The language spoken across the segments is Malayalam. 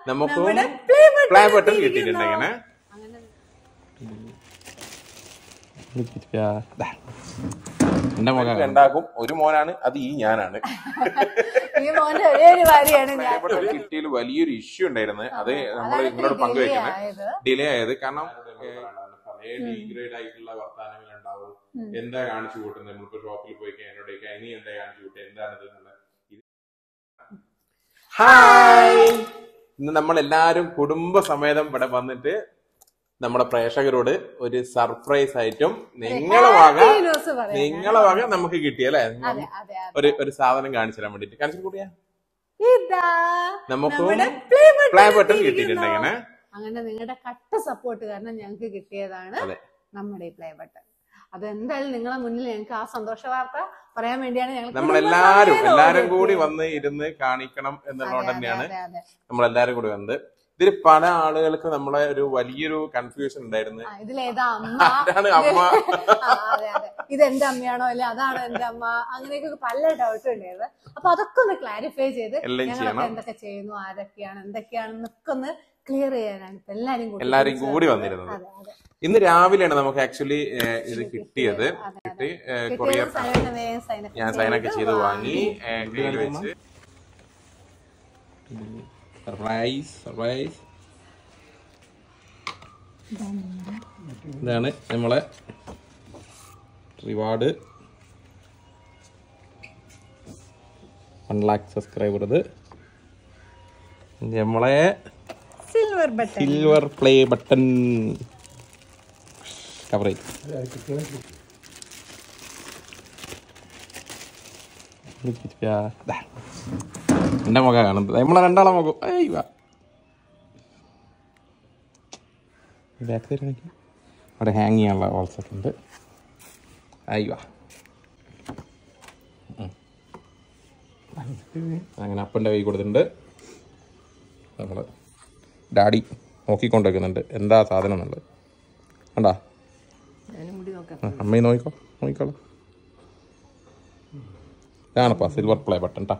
നമുക്കും നമ്മുടെ play button പ്ലേ ബട്ടൺ കിട്ടിയിരിക്കുന്നു. കിട്ടിയിട്ടുണ്ട് ഇങ്ങനെ അങ്ങനെ എന്റെ മകൻ രണ്ടാക്കും ഒരു മോനാണ് അത് ഈ ഞാനാണ് ഈ മോന്റെ ഒരേ ഒരു കാര്യമാണ് ഞാൻ ഒരു കിട്ടിയതിൽ വലിയൊരു ഇഷ്യൂ ഉണ്ടായിരുന്നു അത് നമ്മൾ അതാണ് നിങ്ങളോട് ഇത്തിരി പങ്കുവെക്കുന്നത് delay ആയത്. ഡിലേ ആയത് കാരണം ഡീഗ്രേഡ് ആയിട്ടുള്ള വർത്താനങ്ങൾ ഉണ്ടാവും എന്താ കാണിച്ചു കൂട്ടുന്നത് നമ്മളിപ്പോ ഷോപ്പിൽ പോയി എന്നോട് ഇനി എന്താ കാണിച്ചു കൂട്ടുക എന്താണിത് എന്നുള്ളത് ഇത് ഹായ് ഇന്ന് നമ്മൾ എല്ലാരും കുടുംബസമേതം ഇവിടെ വന്നിട്ട് നമ്മുടെ പ്രേക്ഷകരോട് ഒരു സർപ്രൈസ് ആയിട്ടും നിങ്ങളെ വക happy news പറയാനാ. നിങ്ങളെ വക നമുക്ക് കിട്ടിയല്ലേ അതെ അതെ അതെ ഒരു ഒരു സാധനം കാണിച്ചു തരാൻ വേണ്ടിട്ട് കാണിച്ചു കൂട്ടിയാ ഇതാ നമുക്കും നമ്മുടെ play button പ്ലേ ബട്ടൺ കിട്ടിയിരിക്കുന്നു. കിട്ടിയിട്ടുണ്ട് ഇങ്ങനെ അങ്ങനെ നിങ്ങളുടെ കട്ട സപ്പോർട്ട് കാരണം ഞങ്ങൾക്ക് കിട്ടിയതാണ് അതെ. നമ്മുടെ ഈ പ്ലേ ബട്ടൺ അതെന്തായാലും നിങ്ങളെ മുന്നിൽ ഞങ്ങൾക്ക് ആ സന്തോഷ വാർത്ത പറയാൻ വേണ്ടിയാണ് ഞങ്ങൾ നമ്മളെല്ലാരും കുടുംബസമേതം എല്ലാരും ഓടി കൂടി എത്തിയത്. വന്ന് ഇരുന്ന് കാണിക്കണം എന്നുള്ളതുകൊണ്ട് അതെ, തന്നെയാണ് അതെ, അതെ. നമ്മളെല്ലാരും കൂടി വന്നത് ഇതിൽ പല ആളുകൾക്ക് നമ്മളെ ഒരു വലിയൊരു കൺഫ്യൂഷൻ ഉണ്ടായിരുന്നു ആ, ഇതിലേതാ അമ്മ ആരാണ് അമ്മ? ആ, അതെ അതെ ഇത് എന്റെ അമ്മയാണോ അല്ലെ അതാണോ എന്റെ അമ്മ അങ്ങനെയൊക്കെ പല ഡൗട്ട് ഉണ്ടായിരുന്നു അപ്പൊ അതൊക്കെ ഒന്ന് ക്ലാരിഫൈ ചെയ്ത് എല്ലാം ഞങ്ങളൊക്കെ ചെയ്യണം. എന്തൊക്കെ ചെയ്യുന്നു ആരൊക്കെയാണ് എന്തൊക്കെയാണെന്നൊക്കെ ഒന്ന് ക്ലിയർ ചെയ്യാനാണ് ഇപ്പൊ എല്ലാരും കൂടി എല്ലാരും വിളിച്ചത്. കൂടി വന്നിരുന്നത് അതെ അതെ ഇന്ന് രാവിലെയാണ് നമുക്ക് ആക്ച്വലി ഇത് കിട്ടിയത് അതെ, കിട്ടി കിട്ടിയത് കൊറിയർ സൈനൊക്കെ വേഗം sign ഒക്കെ ഞാൻ സൈനൊക്കെ ചെയ്ത് വാങ്ങി വാങ്ങി. കയ്യിൽ വെച്ച് സർപ്രൈസ് സർപ്രൈസ് ഇതാണ് നമ്മളെ റിവാർഡ് വൺ ലാക്ക് സബ്സ്ക്രൈബർ ഇത് നമ്മളെ silver button silver play button cover എന്റെ മുഖം കാണുന്നത് നമ്മളെ രണ്ടാളെ മുഖം ഏയ് വാ ബാക്ക് തരാണെങ്കിൽ അവിടെ ഹാങ് ചെയ്യാനുള്ള ഓൾസ് ഒക്കെ ഉണ്ട് ആയി വാ ഉം. അങ്ങനെ അപ്പൻ്റെ കൈ കൊടുത്തിട്ടുണ്ട് നമ്മൾ ഡാഡി നോക്കിക്കൊണ്ടിരിക്കുന്നുണ്ട് എന്താ സാധനം എന്നുള്ളത് കണ്ടാ ഞാനും കൂടി നോക്കാം ആ, അമ്മയും നോക്കിക്കോ നോക്കിക്കോളൂ ഇതാണപ്പാ സിൽവർ പ്ലേ ബട്ടൺ ട്ടാ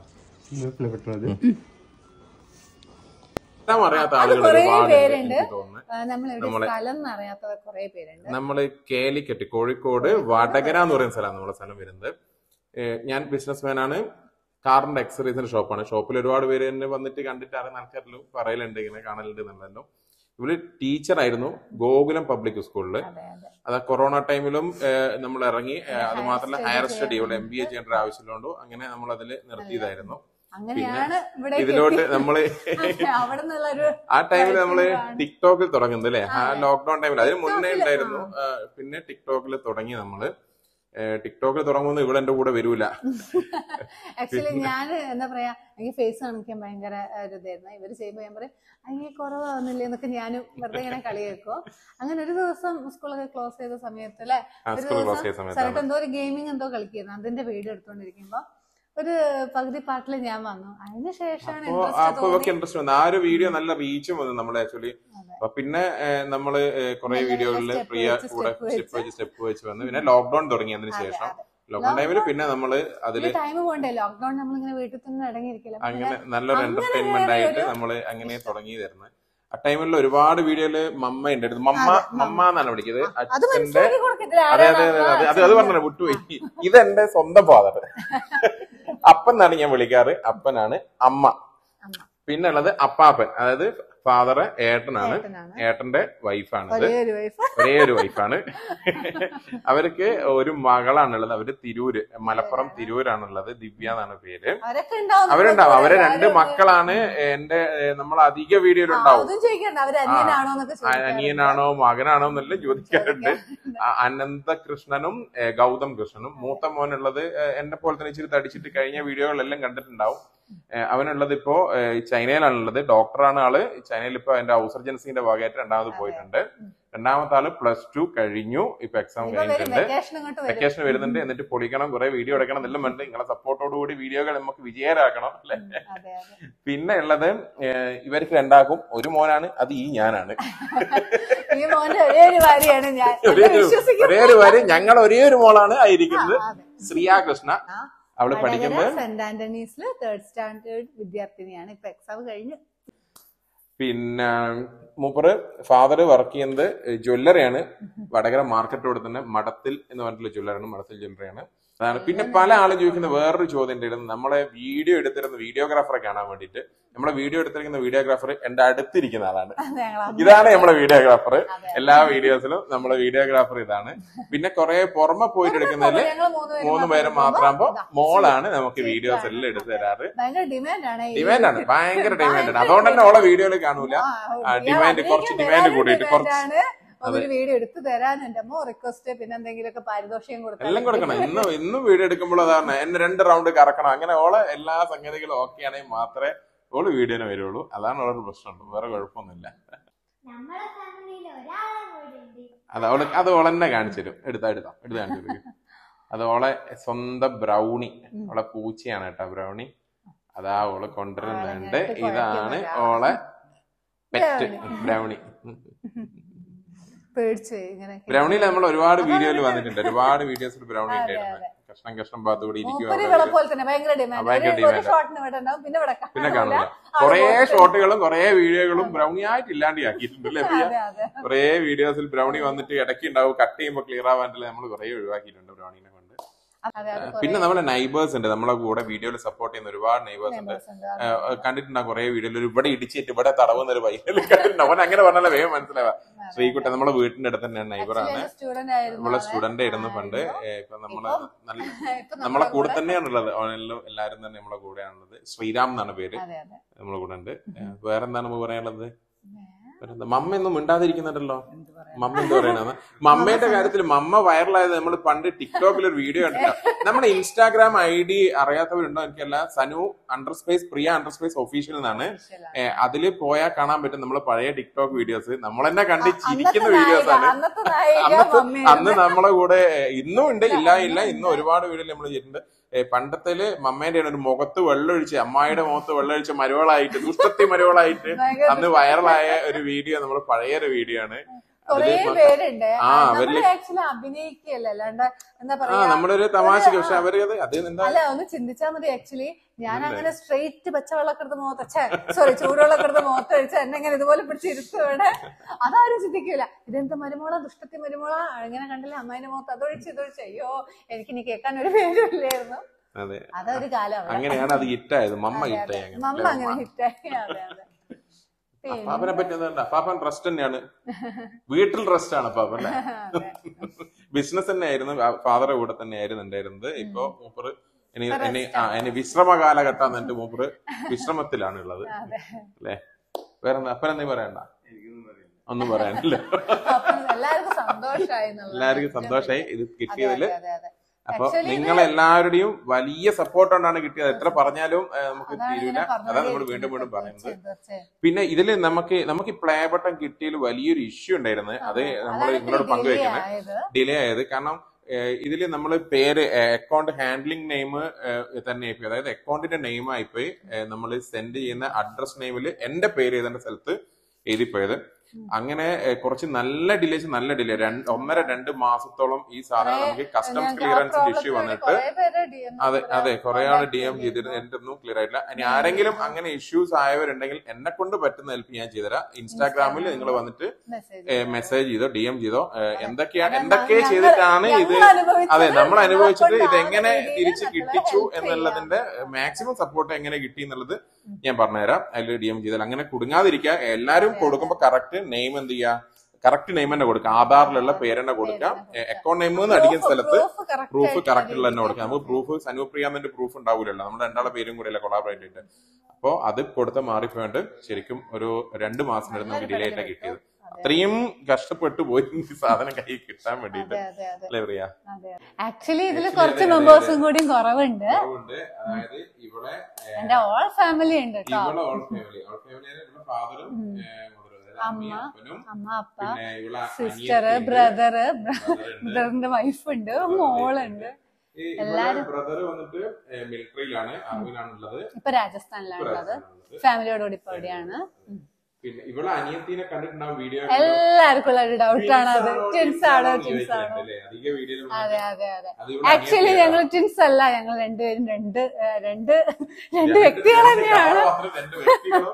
അറിയാത്ത ആളുകൾ കുറേ ഒരുപാട് പേരുണ്ട് എനിക്ക് തോന്നുന്നു ആ, നമ്മളെവിടെ സ്ഥലം എന്ന് അറിയാത്തവർ കുറെ പേരുണ്ട് നമ്മള് കേലിക്കറ്റ് കോഴിക്കോട് വടകര എന്ന് പറയുന്ന സ്ഥലമാണ് നമ്മളെ സ്ഥലം വരുന്നത് ഏഹ് ഞാൻ ബിസിനസ്മാൻ ആണ് കാറിന്റെ എക്സറീസിന്റെ ഷോപ്പാണ് ഷോപ്പിൽ ഒരുപാട് പേര് എന്നെ വന്നിട്ട് കണ്ടിട്ട് അറിയുന്ന ആൾക്കാരിലും പറയലുണ്ട് ഇങ്ങനെ കാണലുണ്ട് എന്നുള്ളതല്ലോ ഇവര് ടീച്ചറായിരുന്നു ഗോകുലം പബ്ലിക് സ്കൂളില് അതെ അതെ അത് കൊറോണ ടൈമിലും നമ്മൾ ഇറങ്ങി ഏഹ് അത് മാത്രമല്ല ഹയർ സ്റ്റഡി ഇവിടെ എം ബി എ ചെയ്യേണ്ട ഒരു ആവശ്യമുള്ളതുകൊണ്ട് അങ്ങനെ നമ്മൾ അതിൽ നിർത്തിയതായിരുന്നു അങ്ങനെയാണ് ഇവിടെ ഇതിലോട്ട് നമ്മള് അവിടെ നിന്നുള്ള ഒരു ആ ടൈമിൽ നമ്മള് ടിക്ടോക്കിൽ തുടങ്ങുന്നത് അല്ലേ ആ ലോക്ക്ഡൌൺ ടൈമിൽ അതിന് മുന്നേ ഉണ്ടായിരുന്നു ആ, പിന്നെ ടിക്ടോക്കിൽ തുടങ്ങി നമ്മള് ഏ, ടിക്ടോക്കിൽ തുടങ്ങുമ്പോൾ ഇവിടെ എന്റെ കൂടെ വരൂല ആക്ച്വലി ഞാൻ എന്താ പറയാ എനിക്ക് ഫേസ് കാണിക്കാൻ ഭയങ്കര ഒരു ഇതായിരുന്നു ഇവര് ചെയ്യുമ്പോ ഞാൻ പറയും അങ്ങനെ കുറവാകുന്നില്ല എന്നൊക്കെ ഞാനും വെറുതെ ഇങ്ങനെ കളി കേൾക്കും അങ്ങനെ ഒരു ദിവസം സ്കൂളൊക്കെ ക്ലോസ് ചെയ്ത സമയത്ത് അല്ലെ ആ, ഒരു school close ദിവസം ചെയ്ത സമയത്താണ്. സ്ഥലത്ത് എന്തോ ഒരു ഗെയിമിംഗ് എന്തോ കളിക്കുന്നു അതിന്റെ വീഡിയോ എടുത്തോണ്ടിരിക്കുമ്പോ ഒരു പകുതി പാട്ടിൽ ഞാൻ വന്നു അതിന് ശേഷമാണ് അപ്പോ ഇൻട്രസ്റ്റ് അപ്പൊ ഇവർക്ക് ഇൻട്രസ്റ്റ് വന്നു ആ ഒരു വീഡിയോ നല്ല റീച്ചും വന്നു നമ്മള് ആക്ച്വലി അപ്പൊ പിന്നെ ഏ, നമ്മള് കുറെ വീഡിയോകളിൽ step പ്രിയ വെച്ച്, കൂടെ step സ്റ്റെപ്പ് വെച്ച് സ്റ്റെപ്പ് വെച്ച് വന്നു പിന്നെ ലോക്ക്ഡൌൺ തുടങ്ങി അതിന് ശേഷം ലോക്ക്ഡൌൺ ടൈമിൽ പിന്നെ നമ്മള് അതില് ടൈം പോണ്ടേ ലോക്ക്ഡൌൺ നമ്മളിങ്ങനെ വീട്ടിൽ തന്നെ അടങ്ങിയിരിക്കില്ല അപ്പൊ അങ്ങനെ ഇങ്ങനെ നല്ലൊരു അങ്ങനെ എന്റർടൈൻമെന്റ് വേറെ ആയിട്ട് ഒരു- നമ്മൾ അങ്ങനെ തുടങ്ങിയതായിരുന്നു ആ ടൈമിൽ ഒരുപാട് വീഡിയോയില് മമ്മ ഉണ്ടായിരുന്നു മമ്മ മമ്മ എന്നാണ് വിളിക്കുന്നത് അത് അച്ഛന്റെ മനസ്സിലാക്കി കൊടുക്കത്തില്ല അതെ അതെ അതെ അതെ അത് അത് പറഞ്ഞു വിട്ടുപോയി ഇതെന്റെ സ്വന്തം ഫാദർ അപ്പൻ എന്നാണ് ഞാൻ വിളിക്കാറ് അപ്പനാണ് അമ്മ അമ്മ. പിന്നെ ഉള്ളത് അപ്പാപ്പൻ അതായത് ഫാദർ ഏട്ടനാണ് ഏട്ടനാണ്. ഏട്ടന്റെ വൈഫാണ് ഇത് ഒരേ ഒരു വൈഫ് ഒരേ ഒരു വൈഫാണ് അവർക്ക് ഒരു മകളാണുള്ളത് അവര് തിരൂര് മലപ്പുറം തിരൂരാണുള്ളത് ദിവ്യ എന്നാണ് പേര് അവരൊക്കെ ഉണ്ടാവും അവരുണ്ടാവും നമ്മുടെ അവരെ കൂടെ. രണ്ട് ആരും- മക്കളാണ് എന്റെ നമ്മൾ അധിക വീഡിയോയിൽ ആ, ഉണ്ടാവും അതും ചോദിക്കണ്ട അവര് അനിയനാണോ എന്നൊക്കെ ആ, ചോദിക്കാറുണ്ട്. അനിയനാണോ മകനാണോ എന്നെല്ലാം ചോദിക്കാറുണ്ട് ആ, അനന്തകൃഷ്ണനും ഏ, ഗൗതം കൃഷ്ണനും മൂത്ത മോനുള്ളത് ഏ, എന്നെ പോലെ തന്നെ ഇച്ചിരി തടിച്ചിട്ട് കഴിഞ്ഞ വീഡിയോകളെല്ലാം കണ്ടിട്ടുണ്ടാവും ഏ, അവനുള്ളത് ഇപ്പോ ഏ, ചൈനയിലാണുള്ളത് ഡോക്ടറാണ് ആള് ചൈനയിൽ ഇപ്പൊ അതിന്റെ ഹൗസ് സർജൻസിന്റെ ഭാഗമായിട്ട് രണ്ടാമത് പോയിട്ടുണ്ട് രണ്ടാമത്തെ ആള് പ്ലസ് ടു കഴിഞ്ഞു ഇപ്പൊ എക്സാം ഇപ്പൊ വരും കഴിഞ്ഞിട്ടുണ്ട് വെക്കേഷൻ ഇങ്ങോട്ട് വരും വെക്കേഷൻ വരുന്നുണ്ട് എന്നിട്ട് പൊളിക്കണം കുറെ വീഡിയോ എടുക്കണം എന്നെല്ലാം വേണ്ട നിങ്ങളെ സപ്പോർട്ടോട് കൂടി വീഡിയോകൾ നമുക്ക് വിജയരാക്കണം അല്ലെ അതെ അതെ പിന്നെ ഉള്ളത് ഏ, ഇവർക്ക് രണ്ടാക്കും ഒരു മോനാണ് അത് ഈ ഞാനാണ് ഈ മോന്റെ ഒരേ ഒരു ഭാര്യയാണ് ഞാൻ ഒരേ എന്നെ ഒരു വിശ്വസിക്കുന്നു ഒരേ ഒരു വരി ഞങ്ങൾ ഒരേ ഒരു മോളാണ് ആയിരിക്കുന്നത് ആ, അതെ. ശ്രീയ കൃഷ്ണ ആ, അവള് വടകര പഠിക്കുന്നത് സെന്റ് ആന്റണീസില് തേർഡ് സ്റ്റാൻഡേർഡ് വിദ്യാർത്ഥിനിയാണ് ഇപ്പൊ എക്സാം കഴിഞ്ഞു പിന്നെ മൂപ്പറ് ഫാദർ വർക്ക് ചെയ്യുന്നത് ജ്വല്ലറിയാണ് വടകര മാർക്കറ്റ് റോഡ് തന്നെ മടത്തിൽ എന്ന് പറഞ്ഞിട്ടുള്ള ജ്വല്ലറിയാണ് മടത്തിൽ ജ്വല്ലറിയാണ് അതാണ് പിന്നെ പല ആളും ചോദിക്കുന്ന വേറൊരു ചോദ്യം ഉണ്ടായിരുന്നു നമ്മളെ വീഡിയോ എടുത്തിരുന്ന വീഡിയോഗ്രാഫറെ കാണാൻ വേണ്ടിയിട്ട് നമ്മളെ വീഡിയോ എടുത്തിരിക്കുന്ന വീഡിയോഗ്രാഫർ എന്റെ അടുത്തിരിക്കുന്ന ആളാണ് ഞങ്ങൾ അന്ന് ഇതാണ് നമ്മുടെ വീഡിയോഗ്രാഫർ അതെ. എല്ലാ വീഡിയോസിലും നമ്മളെ വീഡിയോഗ്രാഫർ ഇതാണ് പിന്നെ കുറെ പുറമെ പോയിട്ട് എടുക്കുന്നതില് ഞങ്ങൾ മൂന്ന് മൂന്ന് പേര് മാത്രമാകുമ്പോ മോളാണ് നമുക്ക് വീഡിയോസ് എല്ലാം എടുത്തു തരാറ് ഭയങ്കര ഡിമാൻഡ് ആണ് ഈ ഡിമാൻഡ് ആണ് ഭയങ്കര ഡിമാൻഡ് ആണ് അതുകൊണ്ട് തന്നെ ഓളെ വീഡിയോയിൽ കാണൂല ആ, ആ, ഇയാൾ demand അഭിനയിക്കാൻ കുറച്ച് demand വരാനും കൂടിയിട്ട് demand കുറച്ച് ആണ്. ഒരു വീഡിയോ എടുത്തു തരാൻ എന്റെ അമ്മ റിക്വസ്റ്റ് പിന്നെ എന്തെങ്കിലുമൊക്കെ പാരിതോഷികം കൊടുത്താൽ എല്ലാം കൊടുക്കണം ഇന്ന് ഇന്നും വീഡിയോ എടുക്കുമ്പോൾ അതാണ് എന്നെ രണ്ട് റൗണ്ട് കറക്കണം അങ്ങനെ ഓളെ എല്ലാ സംഗതികളും ഓക്കെ ആണെങ്കിൽ മാത്രമേ ഓള് വീഡിയോന് വരുള്ളൂ അതാണ് ഓളൊരു പ്രശ്നമുള്ളൂ വേറെ കുഴപ്പമൊന്നുമില്ല നമ്മളെ ഫാമിലിയിൽ ഒരാളെ കൂടെ ഉണ്ട് അത് അവള് അത് ഓളെന്നെ കാണിച്ചു തരും എടുത്താ എടുത്താ എടുത്ത് കാണിച്ചു തരും അത് ഓളെ സ്വന്തം ബ്രൗണി ഓളെ പൂച്ചയാണ് കേട്ടോ ബ്രൗണി അതാ ഓള് കൊണ്ടുവരുന്നുണ്ട് ആളെ ഇങ്ങോട്ട് ഇതാണ് കുഴയ്ക്കുന്ന ഓളെ പെറ്റ് ബ്രൗണി പേടിച്ച് ഇങ്ങനെ ബ്രൗണിയിൽ നമ്മൾ ഒരുപാട് വീഡിയോയിൽ വന്നിട്ടുണ്ട് ഒരുപാട് വീഡിയോസിൽ ബ്രൗണി ഉണ്ടായിരുന്നു കഷ്ണം കഷ്ണം ഭാഗത്ത് കൂടി ഇരിക്കും മൂപ്പര് അവിടെ ഇവളെ പോലെ തന്നെ ഭയങ്കര ആ, ഡിമാൻഡ് ഭയങ്കര ഒരു demand. ഷോട്ടിന് ഇവിടെ ഉണ്ടാവും പിന്നെ ഇവിടെ പിന്നെ കാണൂല. കാണൂല കൊറേ ഷോട്ടുകളും കൊറേ വീഡിയോകളും ബ്രൗണി ആയിട്ട് ഇല്ലാണ്ടാക്കിയിട്ടുണ്ട് അല്ലേ പ്രിയ? അതെ അതെ കുറേ വീഡിയോസിൽ ബ്രൗണി വന്നിട്ട് ഇടയ്ക്ക് ഉണ്ടാവും കട്ട് ചെയ്യുമ്പോൾ ക്ലിയർ ആവാനില്ല നമ്മൾ കുറേ ഒഴിവാക്കിയിട്ടുണ്ട് ബ്രൗണിനെ കൊണ്ട് അതെ അത് പിന്നെ നമ്മളെ നൈബേഴ്സ് ഉണ്ട് നമ്മളെ കൂടെ വീഡിയോയിൽ സപ്പോർട്ട് ചെയ്യുന്ന ഒരുപാട് നൈബേഴ്സ് ഉണ്ട് members ഉണ്ട്. ഏഹ് കണ്ടിട്ടുണ്ടാകും കുറെ വീഡിയോയിൽ ഒരു ഇവിടെ ഇടിച്ചിട്ട് ഇവിടെ തടവുന്ന ഒരു പയ്യനിൽ കണ്ടിട്ടുണ്ട് അവൻ അങ്ങനെ പറഞ്ഞാൽ വേഗം മനസ്സിലാവാ ശ്രീകുട്ടൻ നമ്മളെ വീട്ടിന്റെ അടുത്ത് തന്നെയാണ് നൈബറാണ് സ്റ്റുഡന്റ് ആയിരുന്നു നമ്മളെ അവൻ. സ്റ്റുഡന്റ് ആയിരുന്നു പണ്ട് ഏഹ് ഇപ്പൊ നമ്മളെ നല്ല ഇപ്പൊ നമ്മളെ കൂടെ തന്നെയാണുള്ളത് അവനെല്ലാം എല്ലാരും തന്നെ നമ്മളെ കൂടെയാണുള്ളത് ശ്രീരാം എന്നാണ് പേര് അതെ അതെ നമ്മളെ കൂടെ ഉണ്ട് ഏഹ് വേറെന്താണ് നമുക്ക് പറയാനുള്ളത് വേറെന്താ? മമ്മ ഒന്നും മിണ്ടാതിരിക്കുന്നുണ്ടല്ലോ മമ്മ എന്താ പറയണത് മമ്മയുടെ കാര്യത്തിൽ മമ്മ വൈറലായത് നമ്മൾ പണ്ട് ടിക്ടോക്കിൽ ഒരു വീഡിയോ കണ്ടില്ല നമ്മുടെ ഇൻസ്റ്റാഗ്രാം ഐ ഡി അറിയാത്തവരുണ്ടോ എനിക്കല്ല Sanu under space Priya under space official എന്നാണ് ഏഹ് അതില് പോയാൽ കാണാൻ പറ്റും നമ്മളെ പഴയ ടിക്ടോക്ക് വീഡിയോസ് നമ്മൾ തന്നെ കണ്ട് ചിരിക്കുന്ന അന്നത്തെ വീഡിയോസ് നായിക ആണ് അന്നത്തെ നായിക അന്നത്തെ മമ്മിയായിരുന്നു. അന്ന് നമ്മളെ കൂടെ ഏഹ്, ഇന്നും ഉണ്ട് ഇല്ല ഇല്ല ഇന്നും ഒരുപാട് വീഡിയോ നമ്മൾ ചെയ്തിട്ടുണ്ട് ഏഹ്, പണ്ടത്തേല് മമ്മേന്റെ ഒരു മുഖത്ത് വെള്ളമൊഴിച്ച് അമ്മായിയുടെ മുഖത്ത് വെള്ളമൊഴിച്ച മരുവളായിട്ട് ദുഷ്ടത്തി മരുവളായിട്ട് ഭയങ്കര അന്ന് വൈറലായ ഒരു വീഡിയോ നമ്മൾ പഴയ ഒരു വീഡിയോ ആണ് കൊറേ അതില് മ- പേരുണ്ട് ആ, അവരില് ആക്ച്വലി അഭിനയിക്കുകയല്ല അല്ലാണ്ട് എന്താ ആ പറയാ നമ്മുടെ ഒരു തമാശക്ക് പക്ഷെ അവര് അത് അത് എന്താ അല്ല ഒന്ന് ചിന്തിച്ചാൽ മതി ആക്ച്വലി ഞാൻ അങ്ങനെ സ്ട്രെയിറ്റ് പച്ചവെള്ളമൊക്കെ എടുത്ത് മുഖത്തച്ഛ സോറി ചൂടുവെള്ളമൊക്കെ എടുത്ത് മുഖത്തഴിച്ച എന്നെ ഇങ്ങനെ ഇതുപോലെ പിടിച്ചിരുത്തുവാണ് അതാരും ചിന്തിക്കൂല ഇതെന്ത് മരുമോള ദുഷ്ടത്തി മരുമോള ഇങ്ങനെ കണ്ടില്ല അമ്മേന്റെ മുഖത്ത് അതൊഴിച്ച് ഇതൊഴിച്ച് അയ്യോ എനിക്ക് ഇനി കേൾക്കാൻ ഒരു പേരുമില്ലായിരുന്നു അതെ അതൊരു കാലം അവിടെ. അങ്ങനെയാണ് അത് ഹിറ്റായത് മമ്മ അതെ, ഹിറ്റായി അതെ. മമ്മ അങ്ങനെ ഹിറ്റായി അതെ അതെ പിന്നെ അപ്പാപ്പനെ പറ്റി എന്താ അപ്പാപ്പൻ റെസ്റ്റ് തന്നെയാണ് വീട്ടിൽ റെസ്റ്റ് ആണ് അപ്പാപ്പൻ അല്ലേ അതെ. ബിസിനസ് തന്നെ ആയിരുന്നു ഫാദറെ കൂടെ തന്നെ ആയിരുന്നു ഉണ്ടായിരുന്നത് ഇപ്പൊ മൂപ്പറ് ഇനി ഇനി ആ ഇനി വിശ്രമ കാലഘട്ടം എന്നിട്ട് മൂപ്പറ് വിശ്രമത്തിലാണ് ഉള്ളത് അതെ അല്ലേ വേറെന്താ അപ്പൻ എന്തെങ്കിലും പറയണ്ട ഒന്നും പറയാനില്ല അപ്പൊ എല്ലാവർക്കും സന്തോഷമായി എന്നുള്ളത്. എല്ലാവർക്കും സന്തോഷമായി ഇത് അതെ, കിട്ടിയതില് അതെ, അതെ, അതെ. അപ്പൊ Actually ഇത് നിങ്ങൾ എല്ലാവരുടെയും വലിയ സപ്പോർട്ട് കൊണ്ടാണ് കിട്ടിയത് എത്ര പറഞ്ഞാലും ഏ, നമുക്ക് അതാണ് തീരൂല ഇങ്ങനെ അതാണ് നമ്മൾ പറഞ്ഞുകൊണ്ടിരിക്കുന്നത്. വീണ്ടും വീണ്ടും പറയുന്നത് തീർച്ചയായും, തീർച്ചയായും. പിന്നെ ഇതില് നമുക്ക് നമുക്ക് ഈ പ്ലേ ബട്ടൺ കിട്ടിയതിൽ വലിയൊരു ഇഷ്യൂ ഉണ്ടായിരുന്നു അത് നമ്മൾ അതാണ് നിങ്ങളോട് ഇത്തിരി പങ്കുവെക്കുന്നത് delay ആയത്. ഡിലേ ആയത് കാരണം ഇതിൽ നമ്മൾ പേര് അക്കൗണ്ട് ഹാൻഡ്ലിംഗ് നെയിം തന്നെ ആയിപ്പോയി അതായത് അക്കൗണ്ടിന്റെ നെയിം ആയിപ്പോയി നമ്മൾ സെൻഡ് ചെയ്യുന്ന അഡ്രസ് നെയിമിൽ എന്റെ പേര് എഴുതേണ്ട സ്ഥലത്ത് എഴുതിപ്പോയത് അങ്ങനെ ഏ, കുറച്ച് നല്ല ഡിലേസ് നല്ല ഡിലേ രണ്ട് ഒന്നര രണ്ട് മാസത്തോളം ഈ സാധനം നമുക്ക് കസ്റ്റംസ് ഞങ്ങൾക്ക് ആ ക്ലിയറൻസിന്റെ problem ഇഷ്യൂ ത്തിന് വന്നിട്ട് കുറേ പേര് DM അതെ കൂടെ അതെ കുറെ ആള് contact ഡി എം ചെയ്തിരുന്നു. ചെയ്തിരുന്നു എന്റെ ഒന്നും ക്ലിയർ ആയിട്ടില്ല ഇനി ആരെങ്കിലും അങ്ങനെ ഇഷ്യൂസ് ആയവരുണ്ടെങ്കിൽ എന്നെ കൊണ്ട് പറ്റുന്ന ഹെൽപ്പ് ഞാൻ ചെയ്തുതരാം ഇൻസ്റ്റാഗ്രാമിൽ നിങ്ങൾ വന്നിട്ട് Message. മെസ്സേജ് ചെയ്തോ ഡി എം ചെയ്തോ ഏ, എന്തൊക്കെയാണ് അതെ, എന്തൊക്കെ ഞങ്ങൾ- ചെയ്തിട്ടാണ് ഇത് ഞങ്ങൾ അനുഭവിച്ചത് അതെ നമ്മൾ അനുഭവിച്ചിട്ട് ഞങ്ങളെ ഇത് എങ്ങനെ കൊണ്ടാവുന്ന തിരിച്ച് രീതിയിൽ കിട്ടിച്ചു മക്കളെ help എന്നുള്ളതിന്റെ മാക്സിമം സപ്പോർട്ട് എങ്ങനെ കിട്ടി എന്നുള്ളത് ഞാൻ പറഞ്ഞുതരാം അതിൽ ഡി എം ചെയ്താൽ അങ്ങനെ കുടുങ്ങാതിരിക്കുക എല്ലാരും കൊടുക്കുമ്പോ കറക്റ്റ് നെയിം എന്ത് ചെയ്യുക കറക്റ്റ് നെയിം തന്നെ കൊടുക്കുക ആധാറിലുള്ള പേര് തന്നെ കൊടുക്കാം അക്കൗണ്ട് നെയിം എന്ന് അടിക്കുന്ന Proof- സ്ഥലത്ത് proof correct പ്രൂഫ് ആയിട്ട് കറക്റ്റ് ഉള്ള തന്നെ അതിൽ കൊടുക്കാം നമുക്ക് പ്രൂഫ് സനുപ്രിയാന്നതിന്റെ പ്രൂഫ് ഉണ്ടാവില്ലല്ലോ നമ്മുടെ രണ്ടാളെ പേരും കൂടെ അല്ല കൊളാബറേറ്റ് ചെയ്തിട്ട് അപ്പോ അത് കൊടുത്ത മാറിപ്പോയിട്ട് ശരിക്കും ഒരു രണ്ട് മാസത്തിനടുത്ത് നമുക്ക് ഡിലേ ആയിട്ടാണ് കിട്ടിയത് അത്രയും കഷ്ടപ്പെട്ടു പോയി ഈ സാധനം കൈ കിട്ടാൻ വേണ്ടിയിട്ട് അതെ, അതെ, അതെ. അല്ലേ പ്രിയ അതെ. ആക്ച്വലി ഇതിൽ Actually, കുറച്ച് അതെ, അതെ, മെമ്പേഴ്സും കൂടി കുറവുണ്ട് കുറവുണ്ട് അതായത് ഇവിടെ ഏ, എന്റെ ഓൾ ഫാമിലി ഉണ്ട് കേട്ടോ ഇവളെ ഓൾ ഫാമിലി ഓൾ ഫാമിലി ഇവിടെ ഫാദറും അമ്മയും അപ്പനും അമ്മ അപ്പ പിന്നെ ഇവളെ സിസ്റ്റർ അനിയത്തിയുണ്ട്, ബ്രദറ് brother ഉണ്ട്. ബ്രദറിന്റെ വൈഫ് ഉണ്ട് മോളുണ്ട് ഈ ഇവളെ ബ്രദർ വന്നിട്ട് മിലിറ്ററിയിലാണ് അറിവിലാണുള്ളത് ഇപ്പൊ രാജസ്ഥാനിലാണ് ഉള്ളത് ഫാമിലിയോടുകൂടി ഇപ്പൊ അവിടെയാണ് ഉം. പിന്നെ ഇവളെ അനിയത്തിനെ കണ്ടിട്ടുണ്ടാവും വീഡിയോ എല്ലാവർക്കും ഉള്ള ഒരു ഡൗട്ടാണ് അത് ട്വിൻസ് ആണോ ട്വിൻസ് ആണോ അധിക വീഡിയോ അതെ അതെ അതെ ആക്ച്വലി ഞങ്ങൾ ട്വിൻസ് അല്ല ഞങ്ങൾ രണ്ടുപേരും രണ്ട് ഏ, രണ്ട് രണ്ട് വ്യക്തികൾ തന്നെയാണ് രണ്ട് വ്യക്തികളും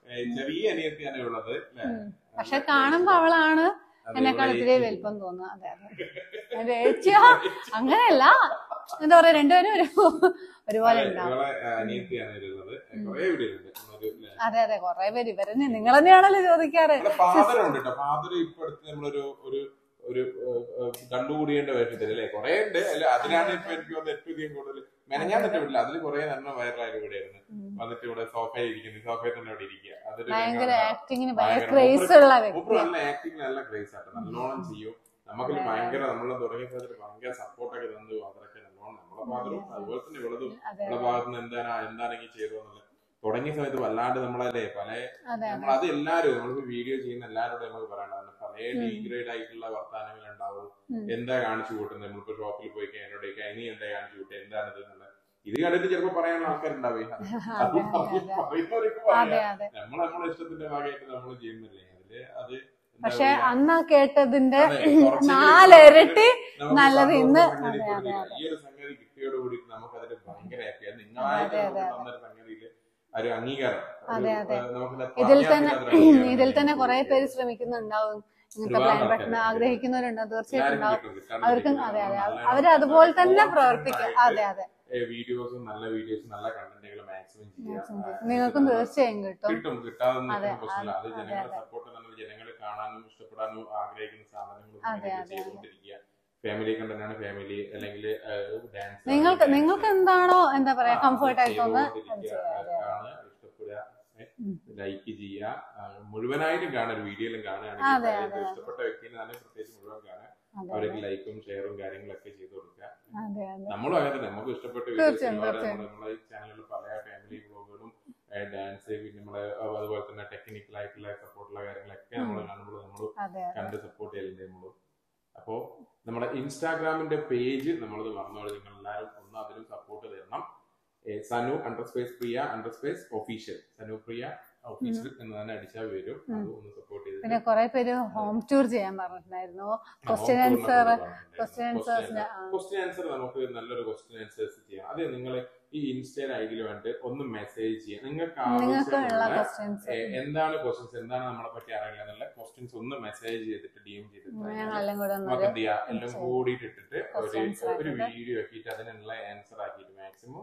ഏ, ചെറിയ അനിയത്തിയാണ് ഉള്ളത് അല്ലേ? പക്ഷെ കാണുമ്പോ അവളാണ് അതെ, എന്നെക്കാൾ ഇവിടെ ഇത്തിരി ഏച്ചി. വലിപ്പം തോന്നുക അതെ അതെ എന്റെ ഏച്ചിയോ അങ്ങനെയല്ല എന്താ പറയാ രണ്ടുപേരും ഒരു ഒരുപോലെ അതെ, ഉണ്ടാവും ഇവളെ ആ, അനിയത്തിയാണ് ഇതിലുള്ളത് കുറെ വീഡിയോയിലുണ്ട് നമ്മളൊരു, ല്ലേ? അതെ അതെ കൊറേ പേര് ഇവരെന്നെ നിങ്ങൾ തന്നെയാണല്ലോ ചോദിക്കാറ് നമ്മുടെ ഫാദർ ഉണ്ട് കേട്ടോ ഫാദർ ഇപ്പൊ അടുത്ത് നമ്മളൊരു ഒരു ഒരു കണ്ടുകൂടിയേണ്ട വേഷത്തിൽ അല്ലേ കുറെ ഉണ്ട് അല്ല അതിനാണ് ഇപ്പൊ എനിക്ക് തോന്നുന്നത് ഏറ്റവും അധികം കൂടുതൽ മെനഞ്ഞാൻ തന്നെ വിടില്ല അതിൽ കുറെ നല്ല വൈറലായ വീടായിരുന്നു വന്നിട്ട് ഇവിടെ സോഫയിൽ ഇരിക്കുന്നു സോഫയിൽ തന്നെ ഇവിടെ ഇരിക്കുക അതൊരു ഭയങ്കര രംഗമാണ്. ആക്ടിങ്ങിന് ഭയങ്കര ഭയങ്കര ക്രേസ് ഉള്ള മൂപ്പര് വ്യക്തി നല്ല ആക്ടിങ് നല്ല ക്രേസ് ആട്ടോ നല്ലോണം ചെയ്യും നമുക്കിൽ ഭയങ്കര നമ്മൾ തുടങ്ങിയ സമയത്ത് ഭയങ്കര സപ്പോർട്ടൊക്കെ തന്നു അതൊക്കെ നല്ലോണം നമ്മളെ ഫാദറും അതുപോലെ തന്നെ ഇവളതും അതെ നമ്മളെ ഭാഗത്ത് നിന്ന് എന്താണ് എന്താണെങ്കിൽ ചെയ്തു എന്നുള്ളത് തുടങ്ങിയ സമയത്ത് വല്ലാണ്ട് നമ്മളല്ലേ പല അതെ നമ്മൾ അത് എല്ലാവരും നമ്മളിപ്പോ വീഡിയോ ചെയ്യുന്ന എല്ലാവരോടും നമുക്ക് പറയണ്ടാവും പല ഡീഗ്രേഡ് ആയിട്ടുള്ള വർത്താനങ്ങൾ ഉണ്ടാവും ഉം. എന്താ കാണിച്ചു കൂട്ടുന്നത് നമ്മളിപ്പോ ഷോപ്പിൽ പോയി കഴിഞ്ഞാൽ എന്നോട് ചോദിക്കാം, ഇനി എന്താ കാണിച്ചു കൂട്ടുക എന്താണ് ഇത് എന്നുള്ളത് ഇത് കണ്ടിട്ട് ചിലപ്പോ പറയാനുള്ള ആൾക്കാരുണ്ടാവേ അത് അതെ പറയും- അതെ പറയുന്നവർക്ക് അതെ പറയാം അതെ നമ്മൾ നമ്മളെ ഇഷ്ടത്തിന്റെ ഭാഗമായിട്ട് നമ്മൾ ചെയ്യുന്നില്ലേ അതില് അത് എന്താ പക്ഷെ പറയാ, അന്ന് ആ കേട്ടതിന്റെ അതെ, കുറച്ചെങ്കിലും നാലിരട്ടി നമുക്ക് നല്ലത് സന്തോഷം ഇന്ന് സംഗതി അതെ, അതെ, കൊടുത്തില്ല. ഈ ഒരു സംഗതി കിട്ടിയോട് കൂടി നമുക്ക് അതിൽ ഭയങ്കര ഹാപ്പിയാണ് നിങ്ങളായിട്ട് അതെ, നമുക്ക് അതെ, തന്നൊരു സംഗതിയില് ആ ഒരു അംഗീകാരം ഒരു, അതെ, അതെ. ഏഹ്, നമുക്കിത് ഇതിൽ പറഞ്ഞാൽ തന്നെ തീരാത്തൊരു അംഗീകാരം ഇതിൽ തന്നെ തന്നെയാണ് കുറെ എനിക്ക് പേര് ശ്രമിക്കുന്നുണ്ടാവും ഇങ്ങനത്തെ ഒരുപാട് പ്ലാൻ ആൾക്കാര് പെട്ടെന്ന് ഉണ്ട്. ആഗ്രഹിക്കുന്നവരുണ്ടാവും തീർച്ചയായിട്ടും എല്ലാവർക്കും ഉണ്ടാവും കിട്ടും. കിട്ടാണ്ട് അവർക്കും ഇരിക്കില്ല. അതെ അതെ നല്ല അവര് അതുപോലെ തന്നെ confident പ്രവർത്തിക്കും ആയിട്ട് അതെ അതെ ഏഹ്, വീഡിയോസും നല്ല വീഡിയോസും നല്ല കണ്ടന്റുകൾ മാക്സിമം ചെയ്യുക നിങ്ങൾക്കും തീർച്ചയായും കിട്ടും കിട്ടും കിട്ടാതെ അതെ, നിൽക്കുന്ന പ്രശ്നമില്ല അത് അതെ, ജനങ്ങളെ അതെ. സപ്പോർട്ട് തന്നെ ജനങ്ങൾ കാണാനും ഇഷ്ടപ്പെടാനും ആഗ്രഹിക്കുന്ന സാധനങ്ങൾ അതെ, അതെ, ചെയ്തുകൊണ്ടിരിക്കുക ഫാമിലി കണ്ടന്റാണ് ഫാമിലി അല്ലെങ്കിൽ ഡാൻസ് നിങ്ങൾക്ക് നിങ്ങൾക്ക് എന്താണോ എന്താ പറയാ കംഫർട്ട് ആയി തോന്നുന്നത് അത് ചെയ്യാം അതെ ഇഷ്ടപ്പെടുക ഉം. ലൈക്ക് ചെയ്യുക ആ, മുഴുവനായിട്ടും കാണുക വീഡിയോയിലും അതെ, കാണുകയാണെങ്കിൽ അതെ, ഏറ്റവും അതെ. ഇഷ്ടപ്പെട്ട വ്യക്തിനെ തന്നെ പ്രത്യേകിച്ച് മുഴുവൻ കാണുക അതെ അവർക്ക് ലൈക്കും ഷെയറും കാര്യങ്ങളൊക്കെ ചെയ്തു കൊടുക്കുക അതെ അതെ നമ്മളും അങ്ങനെ തന്നെ നമുക്ക് ഇഷ്ടപ്പെട്ട തീർച്ചയായും, വീഡിയോസ് തീർച്ചയായും. നമ്മളെ ചാനലിൽ പല ഫാമിലി ബ്ലോഗുകളും ഡാൻസ് പിന്നെ നമ്മളെ അഹ് അതുപോലെ തന്നെ ടെക്നിക്കൽ ആയിട്ടുള്ള സപ്പോർട്ടുള്ള കാര്യങ്ങളൊക്കെ നമ്മൾ കാണുമ്പോൾ നമ്മൾ അതെ അതെ കണ്ട് സപ്പോർട്ട് ചെയ്യലുണ്ട് നമ്മൾ അപ്പോ നമ്മുടെ ഇൻസ്റ്റാഗ്രാമിന്റെ പേജ് നമ്മളത് മറന്നോളൂ നിങ്ങൾ എല്ലാവരും ഒന്ന് അതിലും സപ്പോർട്ട് തരണം ഏ, Sanu under space Priya under space official Sanu Priya official എന്ന് തന്നെ അടിച്ചാൽ വരും അത് ഒന്ന് സപ്പോർട്ട് ചെയ്തിട്ട് പിന്നെ കുറെ പേര് ഹോം ടൂർ ചെയ്യാൻ പറഞ്ഞിട്ടുണ്ടായിരുന്നു ക്വസ്റ്റ്യൻ ആൻസർ ക്വസ്റ്റ്യൻ ആൻസേഴ്സിന് ക്വസ്റ്റ്യൻ ആൻസർ നമുക്ക് നല്ലൊരു ക്വസ്റ്റ്യൻ ആൻസേഴ്സ് ചെയ്യാം അത് നിങ്ങൾ ഈ ഇൻസ്റ്റയിൽ ഐഡിയിൽ വേണ്ടിട്ട് ഒന്ന് മെസ്സേജ് ചെയ്യാം നിങ്ങൾക്ക് നിങ്ങൾക്ക് ഉള്ള ആവശ്യമുള്ള ക്വസ്റ്റ്യൻസ് ഏ, എന്താണ് ക്വസ്റ്റ്യൻസ് എന്താണ് നമ്മളെ പറ്റി അറിയില്ല എന്നുള്ള ക്വസ്റ്റ്യൻസ് ഒന്ന് മെസ്സേജ് ചെയ്തിട്ട് ഡി എം ചെയ്തിട്ട് ഞങ്ങളെല്ലാം കൂടെ നമുക്ക് ഒന്നൊരു എന്ത് ചെയ്യാം എല്ലാം കൂടിയിട്ട് ഇട്ടിട്ട് ഒരു Questions ഒരു ആക്കിയിട്ട്. വീഡിയോ ആക്കിയിട്ട് അതിനുള്ള ആൻസർ ആക്കിയിട്ട് മാക്സിമം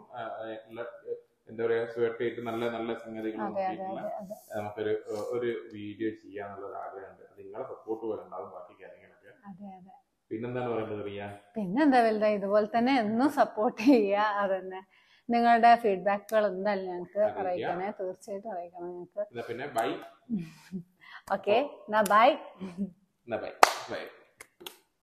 എന്താ പറയാ സ്വേർട്ട് ചെയ്തിട്ട് നല്ല നല്ല സംഗതികൾ അതെ അതെ നോക്കിയിട്ടുള്ള അതെ അതെ നമുക്കൊരു ഏഹ്, ഒരു വീഡിയോ ചെയ്യാന്നുള്ളൊരു ആഗ്രഹമുണ്ട് അത് നിങ്ങളെ സപ്പോർട്ട് പോലെ ഉണ്ടാവും ബാക്കി കാര്യങ്ങളൊക്കെ അതെ അതെ പിന്നെന്താണ് പറയുന്നത് റിയ പിന്നെന്താ വലുതാ ഇതുപോലെ തന്നെ എന്നും സപ്പോർട്ട് ചെയ്യുക അതന്നെ നിങ്ങളുടെ ഫീഡ്ബാക്കുകൾ എന്തായാലും ഞങ്ങൾക്ക് അറിയിക്കുക. അറിയിക്കണേ തീർച്ചയായിട്ടും അറിയിക്കണം ഞങ്ങൾക്ക് എന്നാ പിന്നെ ബൈ ഓക്കെ എന്നാ ബൈ എന്നാ ബൈ